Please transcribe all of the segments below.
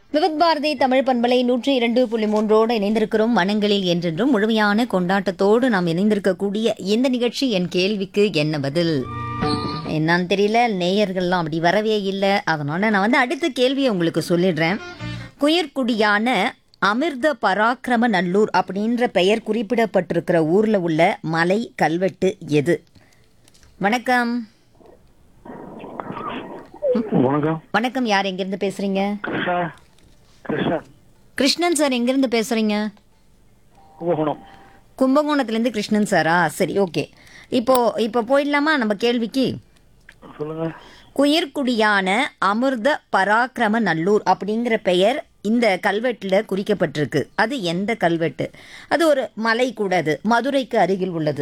விவித் பாரதி தமிழ் பண்பலை நூற்றி இரண்டு புள்ளி மூன்றோடு இணைந்திருக்கிறோம் மனங்களில் என்றென்றும் முழுமையான கொண்டாட்டத்தோடு நாம் இணைந்திருக்கக்கூடிய இந்த நிகழ்ச்சி என் கேள்விக்கு என்ன பதில் என்னன்னு தெரியல நேயர்கள்லாம் அப்படி வரவே இல்லை அதனால நான் வந்து அடுத்த கேள்வியை உங்களுக்கு சொல்லிடுறேன் குயர்குடியான அமிர்த பராக்கிரம நல்லூர் அப்படின்ற பெயர் குறிப்பிடப்பட்டிருக்கிற ஊர்ல உள்ள மலை கல்வெட்டு எது வணக்கம் வணக்கம் வணக்கம் யார் எங்கிருந்து பேசுறீங்க கிருஷ்ணா கிருஷ்ணன் கிருஷ்ணன் சார் எங்கிருந்து பேசுறீங்க கும்பகோணம் கும்பகோணத்துலேருந்து கிருஷ்ணன் சாரா சரி ஓகே இப்போ இப்போ போயிடலாமா நம்ம கேள்விக்கு சொல்லுங்க குயிர்குடியான அமிர்த பராக்கிரம நல்லூர் அப்படிங்கிற பெயர் இந்த கல்வெட்டில் குறிக்கப்பட்டிருக்கு அது எந்த கல்வெட்டு அது ஒரு மலை கூட அது மதுரைக்கு அருகில் உள்ளது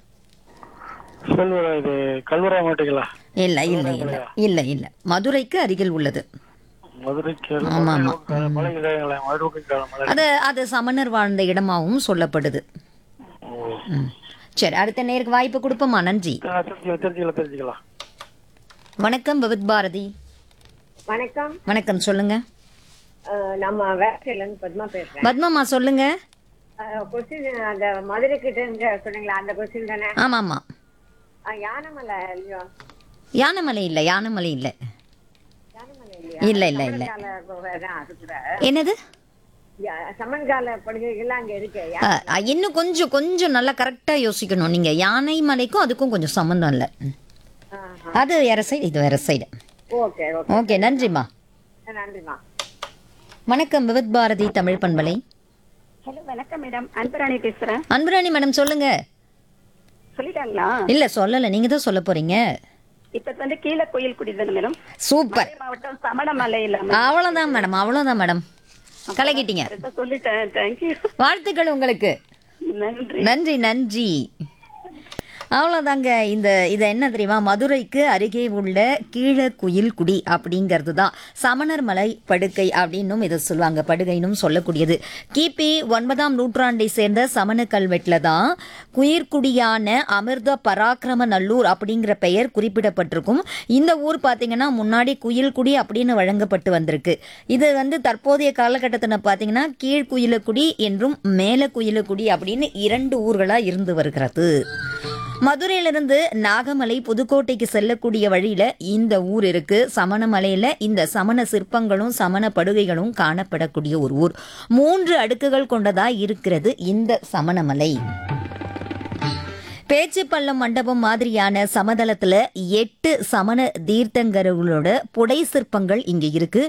செல்வரா இது கல்வரா மாட்டீங்களா இல்லை இல்லை இல்லை இல்லை இல்லை மதுரைக்கு அருகில் உள்ளது மதுரைக்கு ஆமா, ஆமா. மலை இதாங்களா மதுரைக்கு மலை அது அது சமணர் வாழ்ந்த இடமாகவும் சொல்லப்படுது ஓ. ம். சரி அடுத்த நேருக்கு வாய்ப்பு கொடுப்போமா நன்றி ஆ, தெரிஞ்சுக்கலாம் தெரிஞ்சுக்கலாம் தெரிஞ்சுக்கலாம் வணக்கம் விவித் பாரதி வணக்கம் வணக்கம் சொல்லுங்க அஹ் நம்ம வேலையிலேருந்து பத்மா பேசுறேன் பத்மாமா சொல்லுங்க கொஸ்டின் அந்த மதுரை கிட்ட இருந்து சொன்னீங்களா அந்த கொஸ்டின் தானே ஆமா ஆமா அஹ் யானைமலை இல்லையோ யானைமலை இல்லை யானைமலை இல்லை யானைமலை இல்லையா இல்லை இல்லை இல்லை சமணகால குகை தான் அது கூட என்னது யா- சமணகால படுகைகள்லாம் அங்க இருக்கு யா- அ, அ, இன்னும் கொஞ்சம் கொஞ்சம் நல்லா கரெக்டாக யோசிக்கணும் நீங்கள் யானை மலைக்கும் அதுக்கும் கொஞ்சம் சம்மந்தம் இல்லை ம். ஆஹா. அது வேற சைடு இது வேற சைடு ஓகே ஓகே ஓகே நன்றிம்மா நன்றிம்மா வணக்கம் விவித் பாரதி தமிழ் பண்பலை ஹலோ வணக்கம் மேடம் அன்பராணி பேசுறேன் அன்பராணி மேடம் சொல்லுங்க சொல்லிட்டாங்களா இல்லை சொல்லலை நீங்கள் தான் சொல்ல போறீங்க இப்ப வந்து கீழே கோயில் குடிதானே மேடம் சூப்பர் மதுரை மாவட்டம் சமணமலையில அவ்வளோதான் மேடம் அவ்வளோதான் மேடம் கலக்கிட்டீங்க மேடம் சொல்லிட்டேன் தேங்க்யூ வாழ்த்துக்கள் உங்களுக்கு நன்றி நன்றி நன்றி அவ்வளோதாங்க இந்த இது என்ன தெரியுமா மதுரைக்கு அருகே உள்ள கீழக்குயில்குடி அப்படிங்கிறது தான் சமணர் மலை படுக்கை அப்படின்னும் இதை சொல்லுவாங்க படுகைன்னும் சொல்லக்கூடியது கிபி ஒன்பதாம் நூற்றாண்டை சேர்ந்த சமண கல்வெட்டில் தான் குயிர்குடியான அமிர்த பராக்கிரம நல்லூர் அப்படிங்கிற பெயர் குறிப்பிடப்பட்டிருக்கும் இந்த ஊர் பார்த்தீங்கன்னா முன்னாடி குயில்குடி அப்படின்னு வழங்கப்பட்டு வந்திருக்கு இது வந்து தற்போதைய காலகட்டத்தில் பார்த்தீங்கன்னா கீழ்குயிலக்குடி என்றும் மேல குயிலக்குடி அப்படின்னு இரண்டு ஊர்களாக இருந்து வருகிறது மதுரையிலிருந்து நாகமலை புதுக்கோட்டைக்கு செல்லக்கூடிய வழியில இந்த ஊர் இருக்கு சமணமலையில இந்த சமண சிற்பங்களும் சமண படுகைகளும் காணப்படக்கூடிய ஒரு ஊர் மூன்று அடுக்குகள் கொண்டதா இருக்கிறது இந்த சமணமலை பேச்சுப்பள்ளம் மண்டபம் மாதிரியான சமதளத்துல எட்டு சமண தீர்த்தங்கர்களோட புடை சிற்பங்கள் இங்க இருக்கு